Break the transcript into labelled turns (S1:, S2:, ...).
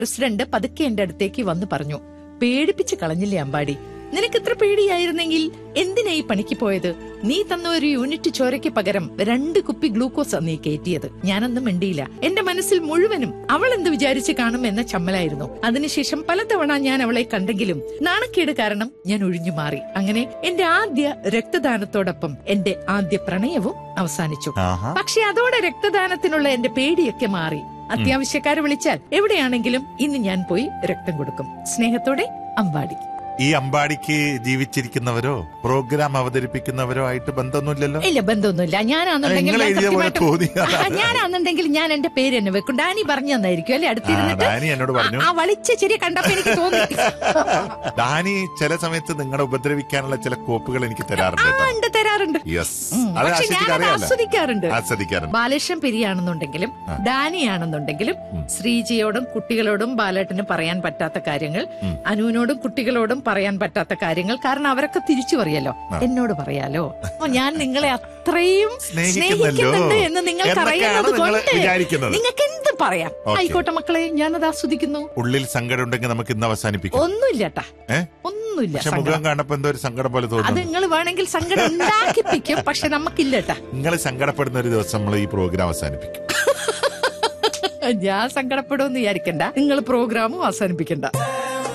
S1: President പതുക്കെ എന്റെ അടുത്തേക്ക് വന്നു പറഞ്ഞു പേടിപ്പിച്ച് കളഞ്ഞില്ലേ അമ്പാടി നിനക്ക് ഇത്ര പേടിയായിരുന്നെങ്കിൽ എന്തിനാ ഈ പണിക്ക് പോയത് നീ തന്ന ഒരു യൂണിറ്റ് ചോരയ്ക്ക് പകരം രണ്ട് കുപ്പി ഗ്ലൂക്കോസ് നീ കയറ്റിയത് ഞാനൊന്നും മിണ്ടിയില്ല എന്റെ മനസ്സിൽ മുഴുവനും അവൾ എന്ത് വിചാരിച്ച് കാണും എന്ന ചമ്മലായിരുന്നു അതിനുശേഷം പലതവണ ഞാൻ അവളെ കണ്ടെങ്കിലും നാണക്കേട് കാരണം ഞാൻ ഒഴിഞ്ഞു മാറി അങ്ങനെ എന്റെ ആദ്യ രക്തദാനത്തോടൊപ്പം എന്റെ ആദ്യ പ്രണയവും അവസാനിച്ചു
S2: ആഹാ
S1: പക്ഷെ അതോടെ രക്തദാനത്തിനുള്ള എന്റെ പേടിയൊക്കെ മാറി അത്യാവശ്യക്കാര് വിളിച്ചാൽ എവിടെയാണെങ്കിലും ഇന്ന് ഞാൻ പോയി രക്തം കൊടുക്കും സ്നേഹത്തോടെ അമ്പാടി
S2: ഈ അമ്പാടിക്ക് ജീവിച്ചിരിക്കുന്നവരോ പ്രോഗ്രാം അവതരിപ്പിക്കുന്നവരോ ആയിട്ട് ബന്ധമൊന്നുമില്ലല്ലോ
S1: ഇല്ല ബന്ധമൊന്നുമില്ല ഞാനാണെന്നുണ്ടെങ്കിൽ
S2: നിങ്ങൾ
S1: ഞാൻ
S2: എഴുതിയ പോലെ
S1: സത്യമായിട്ടും-
S2: തോന്നി.
S1: ആ, ഞാനാണെന്നുണ്ടെങ്കിൽ ഞാൻ എന്റെ പേര് തന്നെ വെക്കും ഡാനി പറഞ്ഞു തന്നായിരിക്കും അല്ലെ
S2: ആ,
S1: അടുത്തിരുന്നിട്ട്
S2: ഡാനി എന്നോട് പറഞ്ഞു
S1: ആ വളിച്ച ചെറിയ കണ്ടപ്പോ എനിക്ക് തോന്നി
S2: ഡാനി ചില സമയത്ത് നിങ്ങളെ ഉപദ്രവിക്കാനുള്ള ചില കോപ്പുകൾ എനിക്ക്
S1: ആ
S2: തരാറുണ്ട് കേട്ടോ
S1: ഉണ്ട് തരാറുണ്ട്
S2: യെസ്
S1: ഉം,
S2: അത്
S1: പക്ഷെ
S2: ആശിക്ക്
S1: ഞാനത്
S2: അറിയാലോ
S1: ആസ്വദിക്കാറുണ്ട്
S2: ആസ്വദിക്കാറുണ്ട്
S1: ബാലകൃഷ്ണൻ പെരിയാണെന്നുണ്ടെങ്കിലും ഡാനിയാണെന്നുണ്ടെങ്കിലും ശ്രീജയോടും കുട്ടികളോടും ബാലേട്ടനും പറയാൻ പറ്റാത്ത കാര്യങ്ങൾ അനുവിനോടും കുട്ടികളോടും പറയാൻ പറ്റാത്ത കാര്യങ്ങൾ കാരണം അവരൊക്കെ തിരിച്ചു പറയല്ലോ എന്നോട് പറയാലോ അപ്പൊ ഞാൻ നിങ്ങളെ അത്രയും
S2: സ്നേഹിക്കുന്നല്ലോ.
S1: സ്നേഹിക്കുന്നുണ്ട് എന്ന് നിങ്ങൾക്ക്
S2: എന്നൊക്കെയാണ്
S1: അറിയുന്നത്
S2: നിങ്ങൾ
S1: കൊണ്ട്
S2: വിചാരിക്കുന്നത്.
S1: നിങ്ങൾക്ക് എന്ത് പറയാം
S2: ഓക്കേ.
S1: ആയിക്കോട്ടെ മക്കളെ ഞാനത് ആസ്വദിക്കുന്നു
S2: ഉള്ളിൽ സങ്കടം ഉണ്ടെങ്കിൽ നമുക്ക് ഇന്ന് അവസാനിപ്പിക്കാം
S1: ഒന്നുമില്ല ട്ടാ.
S2: ഏ
S1: ഒന്നുമില്ല
S2: പക്ഷെ
S1: സങ്കടം
S2: മുഖം കാണപ്പോ എന്തോ ഒരു സങ്കടം പോലെ
S1: അത്
S2: തോന്നുന്നു
S1: നിങ്ങൾ വേണമെങ്കിൽ സങ്കടം ഉണ്ടാക്കിപ്പിക്കും പക്ഷെ നമുക്കില്ല ട്ടാ.
S2: നിങ്ങൾ സങ്കടപ്പെടുന്ന ഒരു ദിവസം നമ്മൾ ഈ പ്രോഗ്രാം അവസാനിപ്പിക്കും
S1: ഞാൻ സങ്കടപ്പെടുമെന്ന് വിചാരിക്കണ്ട നിങ്ങൾ പ്രോഗ്രാമും അവസാനിപ്പിക്കണ്ട